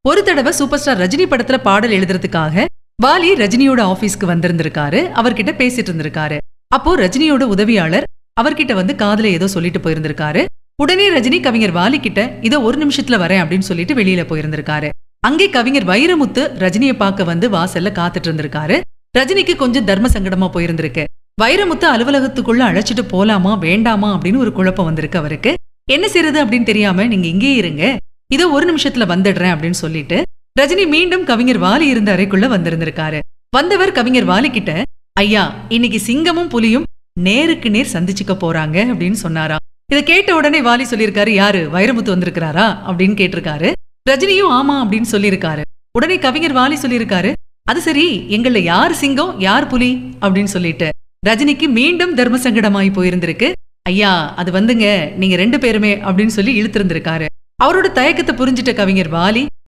ஒரு தடவை super star Rajini படத்துல பாடல் எழுதுறதுக்காக வாலி ரஜினியோட ஆபீஸ்க்கு வந்திருந்திருக்காரு அவர்கிட்ட பேசிட்டு இருந்திருக்காரு அப்போ ரஜினியோட உதவியாளர் அவர்கிட்ட வந்து காதுல ஏதோ சொல்லிட்டு போயிருந்திருக்காரு உடனே ரஜினி கவிஞர் வாலி கிட்ட இதோ ஒரு நிமிஷத்துல வரேன் அப்படின்னு சொல்லிட்டு வெளியில போயிருந்திருக்காரு அங்கே கவிஞர் வைரமுத்து ரஜினியை பார்க்க வந்து வாசல்ல காத்துட்டு இருந்திருக்காரு ரஜினிக்கு கொஞ்சம் தர்ம சங்கடமா போயிருந்திருக்கு வைரமுத்து அலுவலகத்துக்குள்ள அழைச்சிட்டு போலாமா வேண்டாமா அப்படின்னு ஒரு குழப்பம் வந்திருக்கு அவருக்கு என்ன செய்யறது அப்படின்னு தெரியாம நீங்க இங்கேயே இருங்க இதோ ஒரு நிமிஷத்துல வந்துடுறேன் அப்படின்னு சொல்லிட்டு ரஜினி மீண்டும் கவிஞர் வாலி இருந்த அறைக்குள்ள வந்திருந்திருக்காரு வந்தவர் கவிஞர் வாலி கிட்ட ஐயா இன்னைக்கு சிங்கமும் புலியும் நேருக்கு நேர் சந்திச்சுக்க போறாங்க அப்படின்னு சொன்னாராம் இதை கேட்ட உடனே வாலி சொல்லியிருக்காரு யாரு வைரமுத்து வந்திருக்கிறாரா அப்படின்னு கேட்டிருக்காரு ரஜினியும் ஆமா அப்படின்னு சொல்லியிருக்காரு உடனே கவிஞர் வாலி சொல்லியிருக்காரு அது சரி எங்கள்ல யார் சிங்கம் யார் புலி அப்படின்னு சொல்லிட்டு ரஜினிக்கு மீண்டும் தர்ம சங்கடமாயி போயிருந்திருக்கு ஐயா அது வந்துங்க நீங்க ரெண்டு பேருமே அப்படின்னு சொல்லி இழுத்திருந்திருக்காரு அவரோட தயக்கத்தை புரிஞ்சிட்ட கவிஞர் வாலி